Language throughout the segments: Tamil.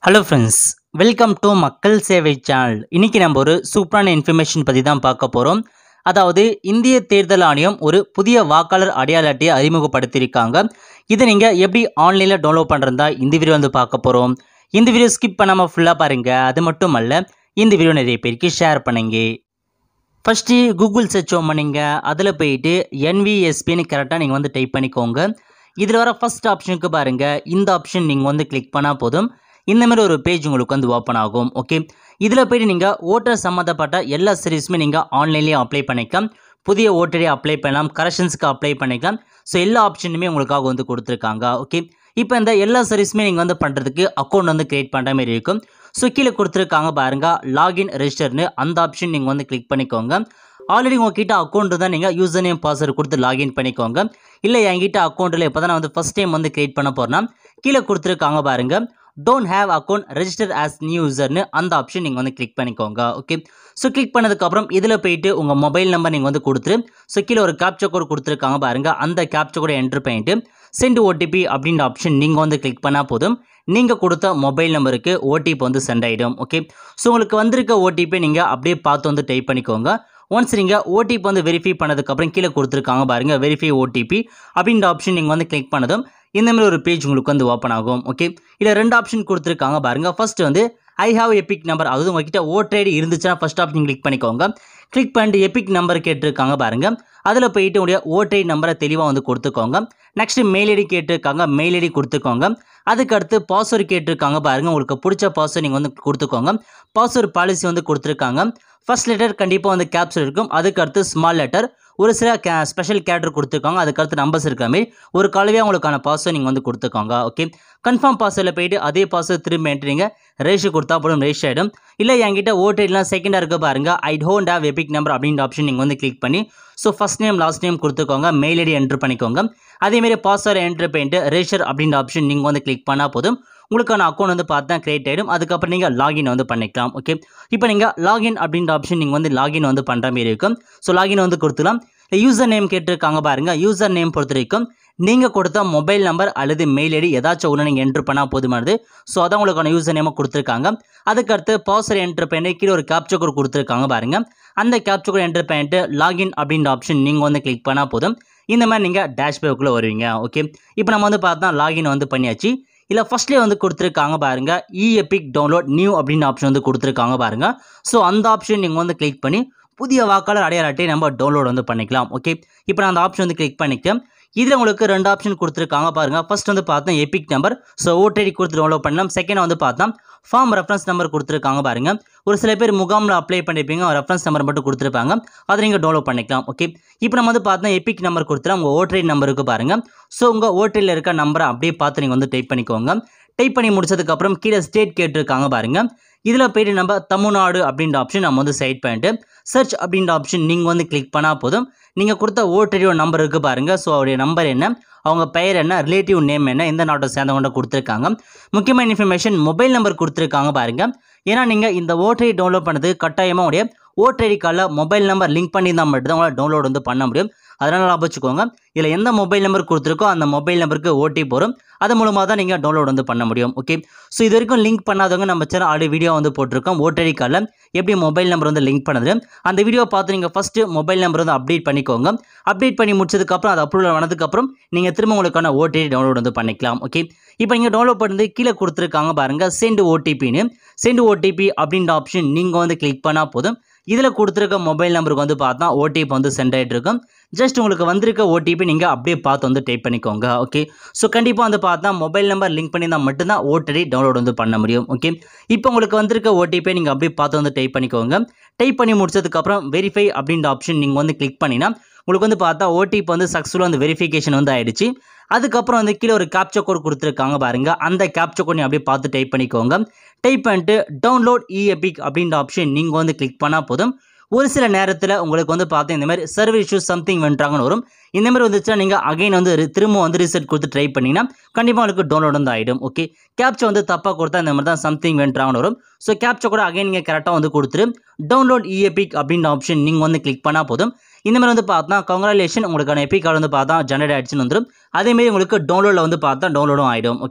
ஹலோ ஃப்ரெண்ட்ஸ் வெல்கம் டு மக்கள் சேவை சேனல் இன்னைக்கு நம்ம ஒரு சூப்பரான இன்ஃபர்மேஷன் பற்றி தான் பார்க்க போகிறோம் அதாவது இந்திய தேர்தல் ஆணையம் ஒரு புதிய வாக்காளர் அடையாள அட்டையை அறிமுகப்படுத்தியிருக்காங்க இதை நீங்கள் எப்படி ஆன்லைனில் டவுன்லோட் பண்ணுறதா இந்த வீடியோ வந்து பார்க்க போகிறோம் இந்த வீடியோ ஸ்கிப் பண்ணாமல் ஃபுல்லாக பாருங்கள் அது மட்டும் அல்ல இந்த வீடியோ நிறைய பேருக்கு ஷேர் பண்ணுங்க ஃபஸ்ட்டு கூகுள் சர்ச் பண்ணுங்க அதில் போயிட்டு என்விஎஸ்பின்னு கரெக்டாக நீங்கள் வந்து டைப் பண்ணிக்கோங்க இதில் வர ஃபஸ்ட் ஆப்ஷனுக்கு பாருங்கள் இந்த ஆப்ஷன் நீங்கள் வந்து கிளிக் பண்ணால் போதும் இந்த மாதிரி ஒரு பேஜ் உங்களுக்கு வந்து ஓப்பன் ஆகும் ஓகே இதில் போயிட்டு நீங்கள் ஓட்டர் சம்மந்தப்பட்ட எல்லா சர்வீஸுமே நீங்கள் ஆன்லைன்லேயே அப்ளை பண்ணிக்கலாம் புதிய ஓட்டரே அப்ளை பண்ணலாம் கரெக்ஷன்ஸ்க்கு அப்ளை பண்ணிக்கலாம் ஸோ எல்லா ஆப்ஷனுமே உங்களுக்காக வந்து கொடுத்துருக்காங்க ஓகே இப்போ இந்த எல்லா சர்வீஸுமே நீங்கள் வந்து பண்ணுறதுக்கு அக்கௌண்ட் வந்து க்ரியேட் பண்ணுற மாதிரி இருக்கும் ஸோ கீழே கொடுத்துருக்காங்க பாருங்க லாகின் ரெஜிஸ்டர்னு அந்த ஆப்ஷன் நீங்கள் வந்து கிளிக் பண்ணிக்கோங்க ஆல்ரெடி உங்ககிட்ட அக்கௌண்ட் தான் நீங்கள் யூசர் நேம் பாஸ்வேர்டு கொடுத்து லாகின் பண்ணிக்கோங்க இல்லை என்கிட்ட அக்கௌண்ட்டில் இப்போ தான் நான் வந்து ஃபஸ்ட் டைம் வந்து க்ரியேட் பண்ண போகிறேன்னா கீழே கொடுத்துருக்காங்க பாருங்க don't have account register as new யூசர்னு அந்த ஆப்ஷன் நீங்கள் வந்து கிளிக் பண்ணிக்கோங்க ஓகே ஸோ கிளிக் பண்ணதுக்கப்புறம் இதில் போயிட்டு உங்கள் மொபைல் நம்பர் நீங்கள் வந்து கொடுத்துரு ஸோ கீழே ஒரு கேப்ச்சா கோட் கொடுத்துருக்காங்க பாருங்க அந்த கேப்ச்சா கோடை என்ட்ரு பண்ணிட்டு சென்ட் ஓடிபி அப்படின்ற ஆப்ஷன் நீங்கள் வந்து கிளிக் பண்ணால் போதும் நீங்கள் கொடுத்த மொபைல் நம்பருக்கு ஓடிபி வந்து சென்ட் ஆகிடும் ஓகே ஸோ உங்களுக்கு வந்திருக்க ஓடிபி நீங்கள் அப்படியே பார்த்து வந்து டைப் பண்ணிக்கோங்க ஒன்ஸ் நீங்கள் ஓடிபி வந்து வெரிஃபை பண்ணதுக்கப்புறம் கீழே கொடுத்துருக்காங்க பாருங்கள் வெரிஃபை ஓடிபி அப்படின்ற ஆப்ஷன் நீங்கள் வந்து கிளிக் பண்ணதும் இந்த மாதிரி ஒரு பேஜ் உங்களுக்கு வந்து ஓப்பன் ஆகும் ஓகே இதில் ரெண்டு ஆப்ஷன் கொடுத்துருக்காங்க பாருங்கள் ஃபர்ஸ்ட் வந்து ஐ ஹாவ் எபிக் நம்பர் அதாவது உங்ககிட்ட ஓட்டர் ஐடி இருந்துச்சுன்னா ஃபர்ஸ்ட் ஆப்ஷன் கிளிக் பண்ணிக்கோங்க கிளிக் பண்ணிட்டு எபிக் நம்பர் கேட்டிருக்காங்க பாருங்க அதில் போயிட்டு உடைய ஓட்டர் ஐடி நம்பரை தெளிவாக வந்து கொடுத்துக்கோங்க நெக்ஸ்ட் மெயில் ஐடி கேட்டிருக்காங்க மெயில் ஐடி கொடுத்துக்கோங்க அதுக்கு அடுத்து பாஸ்வேர்டு கேட்டிருக்காங்க பாருங்க உங்களுக்கு பிடிச்ச பாஸ்வேர்டு நீங்கள் வந்து கொடுத்துக்கோங்க பாஸ்வேர்டு பாலிசி வந்து கொடுத்துருக்காங்க ஃபர்ஸ்ட் லெட்டர் கண்டிப்பாக வந்து கேப்ஸ் இருக்கும் அதுக்கு அடுத்து ஸ்மால் லெட்டர் ஒரு சில கே ஸ்பெஷல் கேரக்டர் கொடுத்துருக்காங்க அதுக்கடுத்து நம்பர்ஸ் இருக்க மாதிரி ஒரு கலவையாக உங்களுக்கான பாஸ்வேர்ட் நீங்கள் வந்து கொடுத்துக்கோங்க ஓகே கன்ஃபார்ம் பாஸ்வேர்டில் போயிட்டு அதே பாஸ்வேர்ட் திரும்ப என்ட்ரு நீங்கள் ரேஷன் கொடுத்தா போதும் ரேஷ் ஆகிடும் இல்லை என்கிட்ட ஓடிலாம் செகண்டாக இருக்க பாருங்க I don't have EPIC number அப்படின்ற ஆப்ஷன் நீங்கள் வந்து கிளிக் பண்ணி so first name last name கொடுத்துக்கோங்க மெயில் ஐடி என்ட்ரு பண்ணிக்கோங்க அதேமாரி பாஸ்வேர்டு என்ட்ரு பண்ணிட்டு ரேஷர் அப்படின்ற ஆப்ஷன் நீங்கள் வந்து கிளிக் பண்ணால் போதும் உங்களுக்கான அக்கௌண்ட் வந்து பார்த்து தான் கிரியேட் ஆகிடும் அதுக்கப்புறம் நீங்கள் லாகின் வந்து பண்ணிக்கலாம் ஓகே இப்போ நீங்கள் லாகின் அப்படின்ற ஆப்ஷன் நீங்கள் வந்து லாகின் வந்து பண்ணுற மாதிரி இருக்கும் ஸோ லாகின் வந்து கொடுத்துலாம் யூசர் நேம் கேட்டிருக்காங்க பாருங்க யூசர் நேம் பொறுத்த வரைக்கும் நீங்கள் கொடுத்த மொபைல் நம்பர் அல்லது மெயில் ஐடி ஏதாச்சும் ஒன்று நீங்கள் என்ட்ரு பண்ணால் போதுமானது ஸோ அதான் உங்களுக்கான யூசர் நேமை கொடுத்துருக்காங்க அதுக்கடுத்து பாஸ்வேர்டு என்ட்ரு பண்ணி கீழே ஒரு கேப்ச்சர் கோட் கொடுத்துருக்காங்க பாருங்க அந்த கேப்ச்சர் கோட் என்ட்ரு பண்ணிட்டு லாகின் அப்படின்ற ஆப்ஷன் நீங்கள் வந்து கிளிக் பண்ணால் போதும் இந்த மாதிரி நீங்கள் டேஷ்பேக்குள்ளே வருவீங்க ஓகே இப்போ நம்ம வந்து பார்த்தா லாகின் வந்து பண்ணியாச்சு இல்லை ஃபஸ்ட்லேயே வந்து கொடுத்துருக்காங்க பாருங்க இ எபிக் டவுன்லோட் நியூ அப்படின்னு ஆப்ஷன் வந்து கொடுத்துருக்காங்க பாருங்க ஸோ அந்த ஆப்ஷன் நீங்கள் வந்து கிளிக் பண்ணி புதிய வாக்காளர் அடையாள அட்டையை நம்ம டவுன்லோட் வந்து பண்ணிக்கலாம் ஓகே இப்போ நான் அந்த ஆப்ஷன் வந்து கிளிக் பண்ணிக்கிறேன் இதில் உங்களுக்கு ரெண்டு ஆப்ஷன் கொடுத்துருக்காங்க பாருங்க ஃபர்ஸ்ட் வந்து பார்த்தா எபிக் நம்பர் ஸோ ஓடிடி கொடுத்து டவுன்லோட் பண்ணலாம் செகண்ட் வந்து பார்த்தா ஃபார்ம் ரெஃபரன்ஸ் நம்பர் கொடுத்துருக்காங்க பாருங்க ஒரு சில பேர் முகாமில் அப்ளை பண்ணியிருப்பீங்க ரெஃபரன்ஸ் நம்பர் மட்டும் கொடுத்துருப்பாங்க அதை நீங்கள் டவுன்லோட் பண்ணிக்கலாம் ஓகே இப்போ நம்ம வந்து பார்த்தா எபிக் நம்பர் கொடுத்துலாம் உங்கள் ஓட்டரி நம்பருக்கு பாருங்க ஸோ உங்கள் ஓட்டரியில் இருக்க நம்பரை அப்படியே பார்த்து நீங்கள் வந்து டைப் பண்ணிக்கோங்க டைப் பண்ணி முடிச்சதுக்கப்புறம் கீழே ஸ்டேட் கேட்டிருக்காங்க பாருங்க இதில் போயிட்டு நம்ம தமிழ்நாடு அப்படின்ற ஆப்ஷன் நம்ம வந்து செலக்ட் பண்ணிட்டு சர்ச் அப்படின்ற ஆப்ஷன் நீங்கள் வந்து கிளிக் பண்ணால் போதும் நீங்கள் கொடுத்த ஓட்டரியோட நம்பர் இருக்குது பாருங்கள் ஸோ அவருடைய நம்பர் என்ன அவங்க பெயர் என்ன ரிலேட்டிவ் நேம் என்ன எந்த நாட்டை சேர்ந்தவங்க கொடுத்துருக்காங்க முக்கியமான இன்ஃபர்மேஷன் மொபைல் நம்பர் கொடுத்துருக்காங்க பாருங்கள் ஏன்னா நீங்கள் இந்த ஓட்டரி டவுன்லோட் பண்ணது கட்டாயமாக உடைய ஓட்டரி கார்டில் மொபைல் நம்பர் லிங்க் பண்ணி தான் மட்டும் தான் உங்களால் டவுன்லோட் வந்து பண்ண முடியும் அதனால் ஞாபகம் வச்சுக்கோங்க இதில் எந்த மொபைல் நம்பர் கொடுத்துருக்கோ அந்த மொபைல் நம்பருக்கு ஓடிபி வரும் அது மூலமாக தான் நீங்கள் டவுன்லோட் வந்து பண்ண முடியும் ஓகே ஸோ இது வரைக்கும் லிங்க் பண்ணாதவங்க நம்ம சேனல் ஆல்ரெடி வீடியோ வந்து போட்டிருக்கோம் ஓட்டரி கார்டில் எப்படி மொபைல் நம்பர் வந்து லிங்க் பண்ணுது அந்த வீடியோ பார்த்து நீங்கள் ஃபஸ்ட்டு மொபைல் நம்பர் வந்து அப்டேட் பண்ணிக்கோங்க அப்டேட் பண்ணி முடிச்சதுக்கப்புறம் அது அப்ரூவல் ஆனதுக்கப்புறம் நீங்கள் திரும்ப உங்களுக்கான ஓடிடி டவுன்லோட் வந்து பண்ணிக்கலாம் ஓகே இப்போ நீங்கள் டவுன்லோட் பண்ணது கீழே கொடுத்துருக்காங்க பாருங்கள் சென்ட் ஓடிபின்னு சென்ட் ஓடிபி அப்படின்ற ஆப்ஷன் நீங்கள் வந்து கிளிக் பண்ணால் போதும் இதில் கொடுத்துருக்க மொபைல் நம்பருக்கு வந்து பார்த்தா ஓடிபி வந்து சென்ட் ஆகிட்டு இருக்கும் ஜஸ்ட் உங்களுக்கு வந்திருக்க ஓடிபி நீங்கள் அப்படியே பார்த்து வந்து டைப் பண்ணிக்கோங்க ஓகே ஸோ கண்டிப்பாக வந்து பார்த்தா மொபைல் நம்பர் லிங்க் பண்ணி தான் மட்டும்தான் ஓடிடி டவுன்லோட் வந்து பண்ண முடியும் ஓகே இப்போ உங்களுக்கு வந்திருக்க ஓடிபி நீங்கள் அப்படியே பார்த்து வந்து டைப் பண்ணிக்கோங்க டைப் பண்ணி முடிச்சதுக்கப்புறம் வெரிஃபை அப்படின்ற ஆப்ஷன் நீங்கள் வந்து கிளிக் பண்ணினா உங்களுக்கு வந்து பார்த்தா ஓடிபி வந்து சக்ஸஸ்ஃபுல்லாக வந்து வெரிஃபிகேஷன் வந்து ஆயிடுச்சு அதுக்கப்புறம் வந்து கீழே ஒரு கேப்ச்சா கோட் கொடுத்துருக்காங்க பாருங்க அந்த கேப்ச்சா கோட் நீ அப்படியே பார்த்து டைப் பண்ணிக்கோங்க டைப் பண்ணிட்டு டவுன்லோட் இ எபிக் அப்படின்ற ஆப்ஷன் நீங்கள் வந்து கிளிக் பண்ணால் போதும் ஒரு சில நேரத்தில் உங்களுக்கு வந்து பார்த்து இந்த மாதிரி சர்வர் இஷ்யூஸ் சம்திங் வந்துட்டாங்கன்னு வரும் இந்த மாதிரி வந்துச்சுன்னா நீங்கள் அகைன் வந்து re- திரும்ப வந்து ரீசெட் கொடுத்து ட்ரை பண்ணிங்கன்னா கண்டிப்பாக உங்களுக்கு டவுன்லோட் வந்து ஆகிடும் ஓகே கேப்ச்சா வந்து தப்பாக கொடுத்தா இந்த மாதிரி தான் சம்திங் வென்ட்ராங்கன்னு வரும் ஸோ கேப்ச்சா கூட அகைன் நீங்கள் கரெக்டாக வந்து கொடுத்துரு டவுன்லோட் இ எபிக் அப்படின்ற ஆப்ஷன் நீங்கள் வந்து கிளிக் பண்ணால் போதும் இந்த மாதிரி வந்து பார்த்தா கங்க்ராலேஷன் உங்களுக்கான எபிக் கார்டு வந்து பார்த்தா ஜெனரேட் ஆயிடுச்சுன்னு வந்துடும் அதேமாரி உங்களுக்கு டவுன்லோடில் வந்து பார்த்தா டவுன்லோடும் ஆகிடும் ஓகே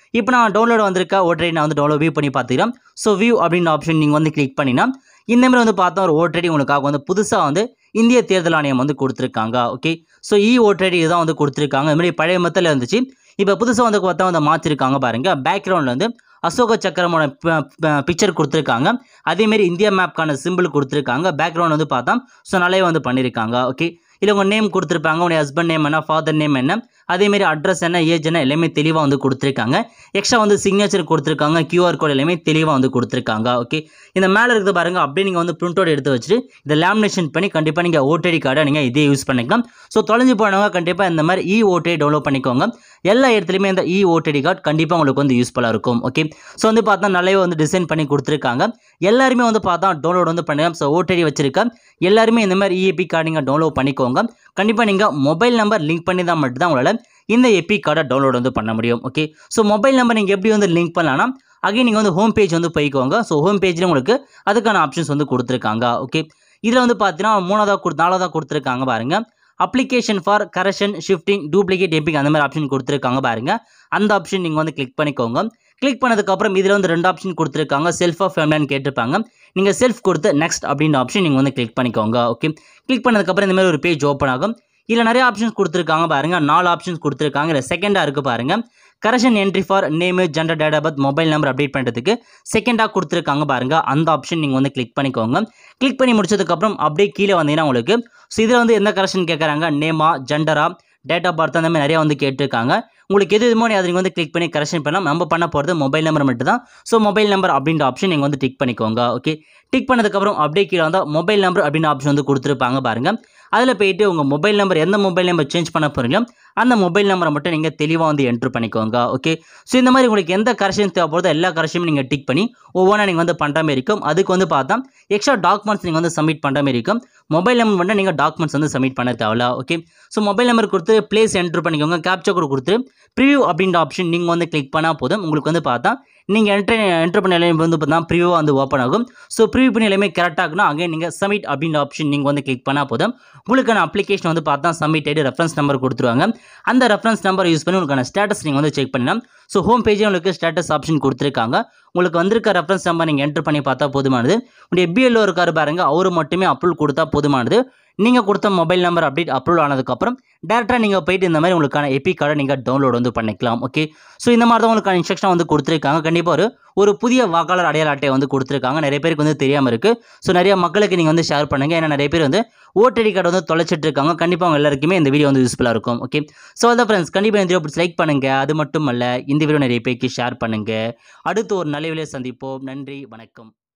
இப்போ நான் டவுன்லோட் வந்திருக்க ஓட்டர் ஐடி நான் வந்து டவுன்லோட் வியூ பண்ணி பார்த்துக்கிறேன் ஸோ வியூ அப்படின்ற ஆப்ஷன் நீங்கள் வந்து கிளிக் பண்ணினா இந்த மாதிரி வந்து பார்த்தா ஒரு ஓட்டர் ஐடி உங்களுக்காக வந்து புதுசாக வந்து இந்திய தேர்தல் ஆணையம் வந்து கொடுத்துருக்காங்க okay so E voter ID இதுதான் வந்து கொடுத்துருக்காங்க இந்த மாதிரி பழைய மெத்தடில் இருந்துச்சு இப்போ புதுசாக வந்து பார்த்தா வந்து மாற்றிருக்காங்க பாருங்க பேக்ரவுண்டில் வந்து அசோக சக்கரமோட பிக்சர் கொடுத்துருக்காங்க அதேமாரி இந்தியா மேப்க்கான சிம்பிள் கொடுத்துருக்காங்க பேக்ரவுண்ட் வந்து பார்த்தா ஸோ நல்லாவே வந்து பண்ணியிருக்காங்க ஓகே இல்லை உங்கள் நேம் கொடுத்துருப்பாங்க உங்கள் ஹஸ்பண்ட் நேம் என்ன ஃபாதர் நேம் என்ன அதேமாரி அட்ரஸ் என்ன ஏஜ் என்ன எல்லாமே தெளிவாக வந்து கொடுத்துருக்காங்க எக்ஸ்ட்ரா வந்து சிக்னேச்சர் கொடுத்துருக்காங்க கியூஆர் கோட் எல்லாமே தெளிவாக வந்து கொடுத்துருக்காங்க ஓகே இந்த மேலே இருக்கிறது பாருங்கள் அப்படியே நீங்கள் வந்து பிரிண்ட் அவுட் எடுத்து வச்சுட்டு இதை லேமினேஷன் பண்ணி கண்டிப்பாக நீங்கள் ஓடிடி கார்டை நீங்கள் இதே யூஸ் பண்ணிக்கலாம் ஸோ தொலைஞ்சு போனவங்க கண்டிப்பாக இந்த மாதிரி இ ஓடிடி டவுன்லோட் பண்ணிக்கோங்க எல்லா இடத்துலையுமே இந்த இ ஓடிடி கார்டு கண்டிப்பாக உங்களுக்கு வந்து யூஸ்ஃபுல்லாக இருக்கும் ஓகே ஸோ வந்து பார்த்தா நல்லாவே வந்து டிசைன் பண்ணி கொடுத்துருக்காங்க எல்லாருமே வந்து பார்த்தா டவுன்லோட் வந்து பண்ணலாம் ஸோ ஓடிடி வச்சிருக்க எல்லாருமே இந்த மாதிரி இஎபி கார்டு நீங்கள் டவுன்லோட் பண்ணிக்கோங்க கண்டிப்பாக நீங்கள் மொபைல் நம்பர் லிங்க் பண்ணி தான் மட்டும்தான் உங்களால் இந்த எபி கார்டை டவுன்லோட் வந்து பண்ண முடியும் ஓகே ஸோ மொபைல் நம்பர் நீங்கள் எப்படி வந்து லிங்க் பண்ணலாம்னா அகைன் நீங்கள் வந்து ஹோம் பேஜ் வந்து போய்க்கோங்க ஸோ ஹோம் பேஜில் உங்களுக்கு அதுக்கான ஆப்ஷன்ஸ் வந்து கொடுத்துருக்காங்க ஓகே இதில் வந்து பார்த்தீங்கன்னா மூணாவதாக கொடு நாலாவதாக கொடுத்துருக்காங்க பாருங்கள் application for correction shifting duplicate EPIC அந்த மாதிரி ஆப்ஷன் கொடுத்துருக்காங்க பாருங்க அந்த ஆப்ஷன் நீங்கள் வந்து கிளிக் பண்ணிக்கோங்க கிளிக் பண்ணதுக்கப்புறம் இதில் வந்து ரெண்டு ஆப்ஷன் கொடுத்துருக்காங்க செல்ஃப் ஆஃப் ஃபேமிலின்னு கேட்டிருப்பாங்க நீங்கள் செல்ஃப் கொடுத்து நெக்ஸ்ட் அப்படின்ற ஆப்ஷன் நீங்கள் வந்து கிளிக் பண்ணிக்கோங்க ஓகே கிளிக் பண்ணதுக்கப்புறம் இந்த மாதிரி ஒரு பேஜ் ஓப்பன் ஆகும் இதில் நிறைய ஆப்ஷன்ஸ் கொடுத்துருக்காங்க பாருங்க நாலு ஆப்ஷன்ஸ் கொடுத்துருக்காங்க இல்லை செகண்டாக இருக்குது பாருங்க correction entry for name gender date birth mobile number update பண்ணுறதுக்கு செகண்டாக கொடுத்துருக்காங்க பாருங்க அந்த ஆப்ஷன் நீங்கள் வந்து கிளிக் பண்ணிக்கோங்க கிளிக் பண்ணி முடிச்சதுக்கப்புறம் அப்படியே கீழே வந்தீங்கன்னா உங்களுக்கு ஸோ இதில் வந்து எந்த கரெக்ஷன் கேட்குறாங்க நேமா ஜெண்டரா டேட் ஆஃப் பர்த் அந்த மாதிரி நிறையா வந்து கேட்டிருக்காங்க உங்களுக்கு எது எதுமோ அதை நீங்கள் வந்து கிளிக் பண்ணி கரெக்ஷன் பண்ணலாம் நம்ம பண்ண போகிறது மொபைல் நம்பர் மட்டும் தான் ஸோ மொபைல் நம்பர் அப்படின்ற ஆப்ஷன் நீங்கள் வந்து டிக் பண்ணிக்கோங்க ஓகே டிக் பண்ணதுக்கப்புறம் அப்படியே கீழே வந்தால் மொபைல் நம்பர் அப்படின்ற ஆப்ஷன் வந்து கொடுத்துருப்பாங்க பாருங்கள் அதில் போயிட்டு உங்கள் மொபைல் நம்பர் எந்த மொபைல் நம்பர் சேஞ்ச் பண்ண போகிறீங்களோ அந்த மொபைல் நம்பரை மட்டும் நீங்கள் தெளிவாக வந்து என்ட்ரு பண்ணிக்கோங்க ஓகே ஸோ இந்த மாதிரி உங்களுக்கு எந்த கரெக்ஷன் தேவைப்படுதோ எல்லா கரெக்ஷனும் நீங்கள் டிக் பண்ணி ஒவ்வொன்றா நீங்கள் வந்து பண்ணுற மாதிரி இருக்கும் அதுக்கு வந்து பார்த்தா எக்ஸ்ட்ரா டாக்குமெண்ட்ஸ் நீங்கள் வந்து சப்மிட் பண்ணுற மாதிரி இருக்கும் மொபைல் நம்பர் மட்டும் நீங்கள் டாக்குமெண்ட்ஸ் வந்து சப்மிட் பண்ண தேவையில்ல ஓகே ஸோ மொபைல் நம்பர் கொடுத்து ப்ளேஸ் என்ட்ரு பண்ணிக்கோங்க கேப்ச்சா கூட கொடுத்து ப்ரிவியூ அப்படின்ற ஆப்ஷன் நீங்கள் வந்து கிளிக் பண்ணால் போதும் உங்களுக்கு வந்து பார்த்தா நீங்கள் என்ட்ரு என்ட்ரு பண்ண எல்லாமே வந்து பார்த்தா ப்ரிவியூவாக வந்து ஓப்பன் ஆகும் ஸோ ப்ரிவியூ பண்ணி எல்லாமே கரெக்டாக இருக்கணும் அகைன் நீங்கள் சப்மிட் அப்படின்ற ஆப்ஷன் நீங்கள் வந்து கிளிக் பண்ணால் போதும் உங்களுக்கான அப்ளிகேஷன் வந்து பார்த்தா சப்மிட் ஆகிட்டு ரெஃபரன்ஸ் நம்பர் கொடுத்துருவாங்க அந்த ரெஃபரன்ஸ் நம்பர் யூஸ் பண்ணி உங்களுக்கான ஸ்டேட்டஸ் நீங்கள் வந்து செக் பண்ணலாம் ஸோ ஹோம் பேஜே உங்களுக்கு ஸ்டேட்டஸ் ஆப்ஷன் கொடுத்துருக்காங்க உங்களுக்கு வந்திருக்க ரெஃபரன்ஸ் நம்பர் நீங்கள் என்ட்ரு பண்ணி பார்த்தா போதுமானது உங்களுடைய பிஎல்ஓ இருக்காரு பாருங்க அவர் மட்டுமே அப்ரூவல் கொடுத்தா போதுமானது நீங்கள் கொடுத்த மொபைல் நம்பர் அப்டேட் அப்ரூவல் ஆனதுக்கப்புறம் டேரெக்டாக நீங்கள் போயிட்டு இந்த மாதிரி உங்களுக்கான எபி கார்டை நீங்கள் டவுன்லோட் வந்து பண்ணிக்கலாம் ஓகே ஸோ இந்த மாதிரி தான் உங்களுக்கான இன்ஸ்ட்ரக்ஷன் வந்து கொடுத்துருக்காங்க கண்டிப்பாக ஒரு ஒரு புதிய வாக்காளர் அடையாள அட்டையை வந்து கொடுத்துருக்காங்க நிறைய பேருக்கு வந்து தெரியாமல் இருக்குது ஸோ நிறைய மக்களுக்கு நீங்கள் வந்து ஷேர் பண்ணுங்கள் ஏன்னா நிறைய பேர் வந்து ஓடிடி கார்டு வந்து தொலைச்சிட்டு இருக்காங்க கண்டிப்பாக அவங்க எல்லாருக்குமே இந்த வீடியோ வந்து யூஸ்ஃபுல்லாக இருக்கும் ஓகே ஸோ அதான் ஃப்ரெண்ட்ஸ் கண்டிப்பாக இந்த வீடியோ லைக் பண்ணுங்கள் அது மட்டும் அல்ல இந்த வீடியோ நிறைய பேருக்கு ஷேர் பண்ணுங்கள் அடுத்து ஒரு நல்ல வீடியோ சந்திப்போம் நன்றி வணக்கம்